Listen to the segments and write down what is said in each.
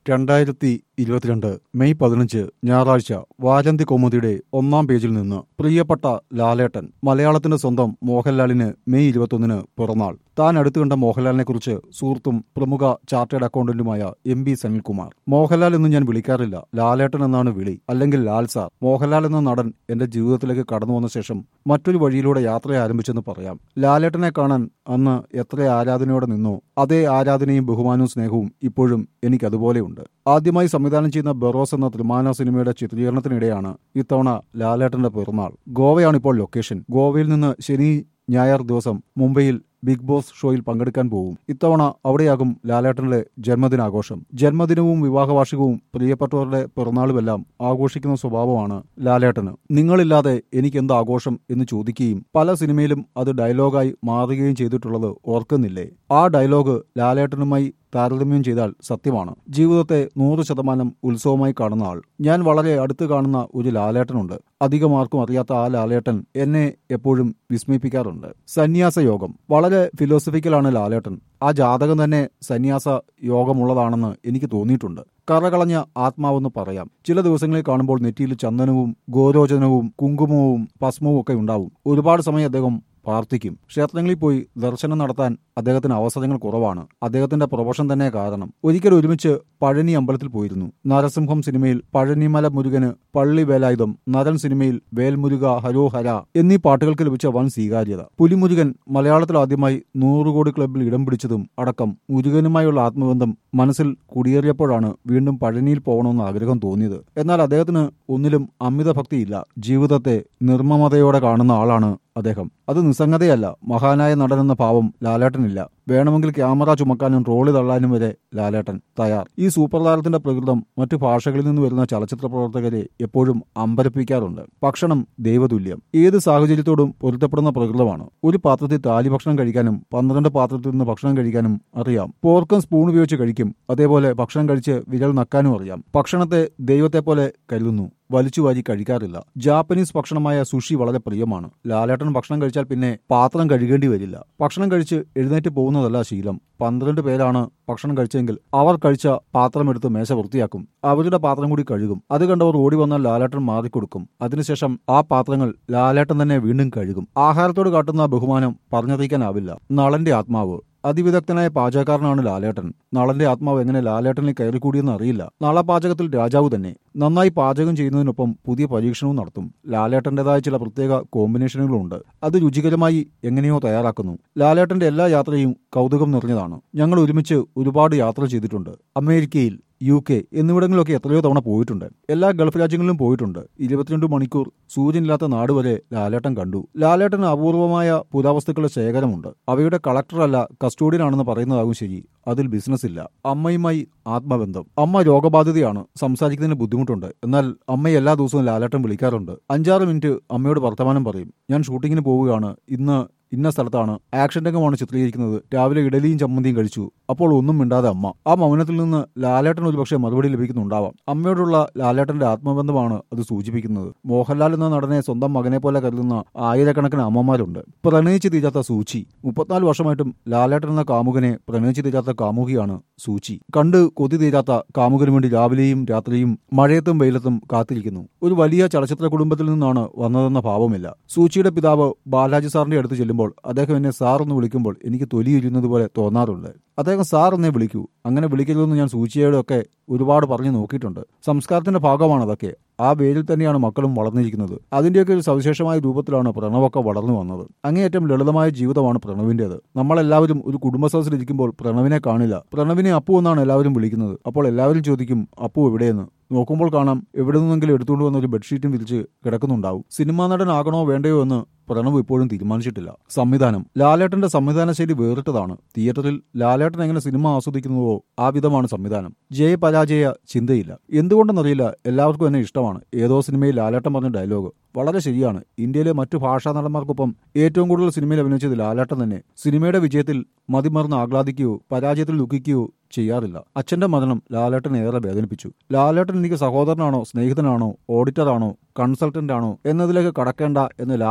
രണ്ടായിരത്തി ഇരുപത്തിരണ്ട് മെയ് പതിനഞ്ച് ഞായറാഴ്ച വാരന്തി കൗമുദിയുടെ ഒന്നാം പേജിൽ നിന്ന് പ്രിയപ്പെട്ട ലാലേട്ടൻ മലയാളത്തിന്റെ സ്വന്തം മോഹൻലാലിന് മെയ് ഇരുപത്തൊന്നിന് പിറന്നാൾ താൻ അടുത്തു കണ്ട മോഹൻലാലിനെ കുറിച്ച് സുഹൃത്തും പ്രമുഖ ചാർട്ടേഡ് അക്കൗണ്ടന്റുമായ എം ബി സനിൽകുമാർ മോഹൻലാൽ എന്ന് ഞാൻ വിളിക്കാറില്ല ലാലേട്ടൻ എന്നാണ് വിളി അല്ലെങ്കിൽ ലാൽ സാർ മോഹൻലാൽ എന്ന നടൻ എന്റെ ജീവിതത്തിലേക്ക് കടന്നു വന്ന ശേഷം മറ്റൊരു വഴിയിലൂടെ യാത്ര ആരംഭിച്ചെന്ന് പറയാം ലാലേട്ടനെ കാണാൻ അന്ന് എത്ര ആരാധനയോടെ നിന്നോ അതേ ആരാധനയും ബഹുമാനവും സ്നേഹവും ഇപ്പോഴും എനിക്ക് അതുപോലെയുണ്ട് ആദ്യമായി സംവിധാനം ചെയ്യുന്ന ബെറോസ് എന്ന ത്രിമാന സിനിമയുടെ ചിത്രീകരണത്തിനിടെയാണ് ഇത്തവണ ലാലേട്ടന്റെ പിറന്നാൾ ഗോവയാണ് ഇപ്പോൾ ലൊക്കേഷൻ ഗോവയിൽ നിന്ന് ശനി ഞായർ ദിവസം മുംബൈയിൽ ബിഗ് ബോസ് ഷോയിൽ പങ്കെടുക്കാൻ പോകും ഇത്തവണ അവിടെയാകും ലാലേട്ടന്റെ ജന്മദിനാഘോഷം ജന്മദിനവും വിവാഹവാർഷികവും പ്രിയപ്പെട്ടവരുടെ പിറന്നാളുമെല്ലാം ആഘോഷിക്കുന്ന സ്വഭാവമാണ് ലാലേട്ടന് നിങ്ങളില്ലാതെ എനിക്ക് എന്ത് ആഘോഷം എന്ന് ചോദിക്കുകയും പല സിനിമയിലും അത് ഡയലോഗായി മാറുകയും ചെയ്തിട്ടുള്ളത് ഓർക്കുന്നില്ലേ ആ ഡയലോഗ് ലാലേട്ടനുമായി താരതമ്യം ചെയ്താൽ സത്യമാണ് ജീവിതത്തെ നൂറ് ശതമാനം ഉത്സവമായി കാണുന്ന ആൾ ഞാൻ വളരെ അടുത്ത് കാണുന്ന ഒരു ലാലേട്ടനുണ്ട് അധികം ആർക്കും അറിയാത്ത ആ ലാലേട്ടൻ എന്നെ എപ്പോഴും വിസ്മയിപ്പിക്കാറുണ്ട് സന്യാസ യോഗം വളരെ ഫിലോസഫിക്കലാണ് ലാലേട്ടൻ ആ ജാതകം തന്നെ സന്യാസ യോഗമുള്ളതാണെന്ന് എനിക്ക് തോന്നിയിട്ടുണ്ട് കറകളഞ്ഞ ആത്മാവെന്ന് പറയാം ചില ദിവസങ്ങളിൽ കാണുമ്പോൾ നെറ്റിയിൽ ചന്ദനവും ഗോരോചനവും കുങ്കുമവും ഭസ്മവും ഒക്കെ ഉണ്ടാവും ഒരുപാട് സമയം അദ്ദേഹം പ്രാർത്ഥിക്കും ക്ഷേത്രങ്ങളിൽ പോയി ദർശനം നടത്താൻ അദ്ദേഹത്തിന് അവസരങ്ങൾ കുറവാണ് അദ്ദേഹത്തിന്റെ പ്രൊഫഷൻ തന്നെ കാരണം ഒരിക്കൽ ഒരുമിച്ച് പഴനി അമ്പലത്തിൽ പോയിരുന്നു നരസിംഹം സിനിമയിൽ പഴനിമല മുരുകന് പള്ളി വേലായുധം നരൻ സിനിമയിൽ വേൽമുരുക ഹരോ ഹര എന്നീ പാട്ടുകൾക്ക് ലഭിച്ച വൻ സ്വീകാര്യത പുലിമുരുകൻ മലയാളത്തിൽ ആദ്യമായി നൂറുകോടി ക്ലബിൽ ഇടം പിടിച്ചതും അടക്കം മുരുകനുമായുള്ള ആത്മബന്ധം മനസ്സിൽ കുടിയേറിയപ്പോഴാണ് വീണ്ടും പഴനിയിൽ പോകണമെന്ന് ആഗ്രഹം തോന്നിയത് എന്നാൽ അദ്ദേഹത്തിന് ഒന്നിലും അമിത ഭക്തിയില്ല ജീവിതത്തെ നിർമ്മമതയോടെ കാണുന്ന ആളാണ് അദ്ദേഹം അത് നിസ്സംഗതയല്ല മഹാനായ നടനെന്ന ഭാവം ലാലേട്ടനില്ല വേണമെങ്കിൽ ക്യാമറ ചുമക്കാനും ട്രോളി തള്ളാനും വരെ ലാലേട്ടൻ തയ്യാർ ഈ സൂപ്പർ താരത്തിന്റെ പ്രകൃതം മറ്റു ഭാഷകളിൽ നിന്ന് വരുന്ന ചലച്ചിത്ര പ്രവർത്തകരെ എപ്പോഴും അമ്പരപ്പിക്കാറുണ്ട് ഭക്ഷണം ദൈവതുല്യം ഏത് സാഹചര്യത്തോടും പൊരുത്തപ്പെടുന്ന പ്രകൃതമാണ് ഒരു പാത്രത്തിൽ താലി ഭക്ഷണം കഴിക്കാനും പന്ത്രണ്ട് പാത്രത്തിൽ നിന്ന് ഭക്ഷണം കഴിക്കാനും അറിയാം പോർക്കും സ്പൂൺ ഉപയോഗിച്ച് കഴിക്കും അതേപോലെ ഭക്ഷണം കഴിച്ച് വിരൽ നക്കാനും അറിയാം ഭക്ഷണത്തെ ദൈവത്തെ പോലെ കരുതുന്നു വലിച്ചു വാരി കഴിക്കാറില്ല ജാപ്പനീസ് ഭക്ഷണമായ സുഷി വളരെ പ്രിയമാണ് ലാലേട്ടൻ ഭക്ഷണം കഴിച്ചാൽ പിന്നെ പാത്രം കഴുകേണ്ടി വരില്ല ഭക്ഷണം കഴിച്ച് എഴുന്നേറ്റ് പോകുന്നതല്ല ശീലം പന്ത്രണ്ട് പേരാണ് ഭക്ഷണം കഴിച്ചെങ്കിൽ അവർ കഴിച്ച പാത്രം എടുത്ത് മേശ വൃത്തിയാക്കും അവരുടെ പാത്രം കൂടി കഴുകും അത് കണ്ടവർ ഓടി വന്നാൽ ലാലേട്ടൻ മാറിക്കൊടുക്കും അതിനുശേഷം ആ പാത്രങ്ങൾ ലാലേട്ടൻ തന്നെ വീണ്ടും കഴുകും ആഹാരത്തോട് കാട്ടുന്ന ബഹുമാനം പറഞ്ഞറിയിക്കാനാവില്ല നളന്റെ ആത്മാവ് അതിവിദഗ്ധനായ പാചകക്കാരനാണ് ലാലേട്ടൻ നളന്റെ ആത്മാവ് എങ്ങനെ ലാലേട്ടനിൽ കയറിക്കൂടിയെന്ന് അറിയില്ല നള പാചകത്തിൽ രാജാവ് തന്നെ നന്നായി പാചകം ചെയ്യുന്നതിനൊപ്പം പുതിയ പരീക്ഷണവും നടത്തും ലാലേട്ടന്റേതായ ചില പ്രത്യേക കോമ്പിനേഷനുകളുണ്ട് അത് രുചികരമായി എങ്ങനെയോ തയ്യാറാക്കുന്നു ലാലേട്ടന്റെ എല്ലാ യാത്രയും കൗതുകം നിറഞ്ഞതാണ് ഞങ്ങൾ ഒരുമിച്ച് ഒരുപാട് യാത്ര ചെയ്തിട്ടുണ്ട് അമേരിക്കയിൽ യു കെ എന്നിവിടങ്ങളിലൊക്കെ എത്രയോ തവണ പോയിട്ടുണ്ട് എല്ലാ ഗൾഫ് രാജ്യങ്ങളിലും പോയിട്ടുണ്ട് ഇരുപത്തിരണ്ട് മണിക്കൂർ സൂര്യനില്ലാത്ത നാട് വരെ ലാലേട്ടൻ കണ്ടു ലാലേട്ടന് അപൂർവമായ പുരാവസ്തുക്കളുടെ ശേഖരമുണ്ട് അവയുടെ കളക്ടറല്ല കസ്റ്റോഡിയനാണെന്ന് പറയുന്നതാകും ശരി അതിൽ ബിസിനസ് ഇല്ല അമ്മയുമായി ആത്മബന്ധം അമ്മ രോഗബാധിതയാണ് സംസാരിക്കുന്നതിന് ബുദ്ധിമുട്ടുണ്ട് എന്നാൽ അമ്മയെ എല്ലാ ദിവസവും ലാലേട്ടൻ വിളിക്കാറുണ്ട് അഞ്ചാറ് മിനിറ്റ് അമ്മയോട് വർത്തമാനം പറയും ഞാൻ ഷൂട്ടിങ്ങിന് പോവുകയാണ് ഇന്ന് ഇന്ന സ്ഥലത്താണ് ആക്ഷൻ രംഗമാണ് ചിത്രീകരിക്കുന്നത് രാവിലെ ഇഡലിയും ചമ്മന്തിയും കഴിച്ചു അപ്പോൾ ഒന്നും മിണ്ടാതെ അമ്മ ആ മൗനത്തിൽ നിന്ന് ലാലേട്ടൻ ഒരുപക്ഷെ മറുപടി ലഭിക്കുന്നുണ്ടാവാം അമ്മയോടുള്ള ലാലേട്ടന്റെ ആത്മബന്ധമാണ് അത് സൂചിപ്പിക്കുന്നത് മോഹൻലാൽ എന്ന നടനെ സ്വന്തം മകനെ പോലെ കരുതുന്ന ആയിരക്കണക്കിന് അമ്മമാരുണ്ട് പ്രണയിച്ച് തീരാത്ത സൂചി മുപ്പത്തിനാല് വർഷമായിട്ടും ലാലേട്ടൻ എന്ന കാമുകനെ പ്രണയിച്ച് തീരാത്ത കാമുകിയാണ് സൂചി കണ്ട് കൊതി തീരാത്ത കാമുകന് വേണ്ടി രാവിലെയും രാത്രിയും മഴയത്തും വെയിലത്തും കാത്തിരിക്കുന്നു ഒരു വലിയ ചലച്ചിത്ര കുടുംബത്തിൽ നിന്നാണ് വന്നതെന്ന ഭാവമില്ല സൂചിയുടെ പിതാവ് ബാലാജി സാറിന്റെ അടുത്ത് ചെല്ലുമ്പോൾ അദ്ദേഹം എന്നെ സാർ എന്ന് വിളിക്കുമ്പോൾ എനിക്ക് തൊലിയിരുന്നത് പോലെ തോന്നാറുണ്ട് അദ്ദേഹം സാർ എന്നേ വിളിക്കൂ അങ്ങനെ വിളിക്കരുതെന്ന് ഞാൻ സൂചിയോടെ ഒക്കെ ഒരുപാട് പറഞ്ഞു നോക്കിയിട്ടുണ്ട് സംസ്കാരത്തിന്റെ ഭാഗമാണ് അതൊക്കെ ആ വേരിൽ തന്നെയാണ് മക്കളും വളർന്നിരിക്കുന്നത് അതിന്റെയൊക്കെ ഒരു സവിശേഷമായ രൂപത്തിലാണ് പ്രണവൊക്കെ വളർന്നു വന്നത് അങ്ങേയറ്റം ലളിതമായ ജീവിതമാണ് പ്രണവിന്റേത് നമ്മളെല്ലാവരും ഒരു കുടുംബസദസ്സിലിരിക്കുമ്പോൾ പ്രണവിനെ കാണില്ല പ്രണവിനെ അപ്പു എന്നാണ് എല്ലാവരും വിളിക്കുന്നത് അപ്പോൾ എല്ലാവരും ചോദിക്കും അപ്പു എവിടെയെന്ന് നോക്കുമ്പോൾ കാണാം എവിടെ നിന്നെങ്കിലും എടുത്തുകൊണ്ട് വന്ന ഒരു ബെഡ്ഷീറ്റും വിരിച്ച് കിടക്കുന്നുണ്ടാവും സിനിമാ നടനാകണോ വേണ്ടയോ എന്ന് പ്രണവ് ഇപ്പോഴും തീരുമാനിച്ചിട്ടില്ല സംവിധാനം ലാലേട്ടന്റെ സംവിധാന ശൈലി വേറിട്ടതാണ് തിയേറ്ററിൽ ലാലേട്ടൻ എങ്ങനെ സിനിമ ആസ്വദിക്കുന്നുവോ ആ വിധമാണ് സംവിധാനം ജയപരാജയ ചിന്തയില്ല എന്തുകൊണ്ടെന്നറിയില്ല എല്ലാവർക്കും എന്നെ ഇഷ്ടമാണ് ഏതോ സിനിമയിൽ ലാലേട്ടൻ പറഞ്ഞ ഡയലോഗ് വളരെ ശരിയാണ് ഇന്ത്യയിലെ മറ്റു ഭാഷാ നടന്മാർക്കൊപ്പം ഏറ്റവും കൂടുതൽ സിനിമയിൽ അഭിനയിച്ചത് ലാലേട്ടൻ തന്നെ സിനിമയുടെ വിജയത്തിൽ മതിമറന്ന് ആഹ്ലാദിക്കുകയോ പരാജയത്തിൽ ദുഃഖിക്കുകയോ ചെയ്യാറില്ല അച്ഛന്റെ മരണം ലാലേട്ടനെ ഏറെ വേദനിപ്പിച്ചു ലാലേട്ടൻ എനിക്ക് സഹോദരനാണോ സ്നേഹിതനാണോ ഓഡിറ്ററാണോ കൺസൾട്ടന്റ് ആണോ എന്നതിലേക്ക് കടക്കേണ്ട എന്ന് ലാലേട്ടൻ തന്നെ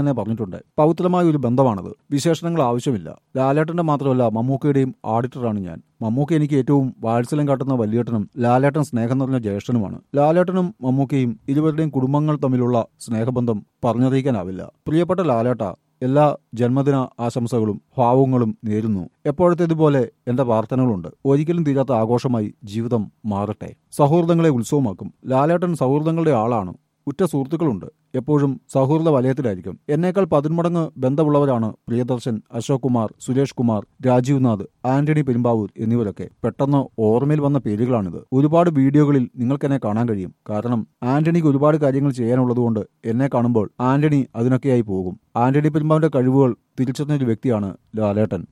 തന്നെ പറഞ്ഞിട്ടുണ്ട് പൗത്രമായ ഒരു ബന്ധമാണത് വിശേഷണങ്ങൾ ആവശ്യമില്ല ലാലേട്ടന്റെ മാത്രമല്ല മമ്മൂക്കയുടെയും ഓഡിറ്ററാണ് ഞാൻ മമ്മൂക്ക എനിക്ക് ഏറ്റവും വാത്സല്യം കാട്ടുന്ന വലിയേട്ടനും ലാലേട്ടൻ സ്നേഹം നിറഞ്ഞ ജ്യേഷ്ഠനുമാണ് ലാലേട്ടനും മമ്മൂക്കയും ഇരുവരുടെയും കുടുംബങ്ങൾ തമ്മിലുള്ള സ്നേഹബന്ധം പറഞ്ഞറിയിക്കാനാവില്ല പ്രിയപ്പെട്ട ലാലേട്ട എല്ലാ ജന്മദിന ആശംസകളും ഭാവങ്ങളും നേരുന്നു എപ്പോഴത്തേതുപോലെ എന്റെ പ്രാർത്ഥനകളുണ്ട് ഒരിക്കലും തീരാത്ത ആഘോഷമായി ജീവിതം മാറട്ടെ സൗഹൃദങ്ങളെ ഉത്സവമാക്കും ലാലേട്ടൻ സൗഹൃദങ്ങളുടെ ആളാണ് ഉറ്റ സുഹൃത്തുക്കളുണ്ട് എപ്പോഴും സൗഹൃദ വലയത്തിലായിരിക്കും എന്നേക്കാൾ പതിന്മടങ്ങ് ബന്ധമുള്ളവരാണ് പ്രിയദർശൻ അശോക് കുമാർ സുരേഷ് കുമാർ രാജീവ് നാഥ് ആന്റണി പെരുമ്പാവൂർ എന്നിവരൊക്കെ പെട്ടെന്ന് ഓർമ്മയിൽ വന്ന പേരുകളാണിത് ഒരുപാട് വീഡിയോകളിൽ നിങ്ങൾക്കെന്നെ കാണാൻ കഴിയും കാരണം ആന്റണിക്ക് ഒരുപാട് കാര്യങ്ങൾ ചെയ്യാനുള്ളതുകൊണ്ട് എന്നെ കാണുമ്പോൾ ആന്റണി അതിനൊക്കെയായി പോകും ആന്റണി പെരുമ്പാവിന്റെ കഴിവുകൾ തിരിച്ചറിഞ്ഞൊരു വ്യക്തിയാണ് ലാലേട്ടൻ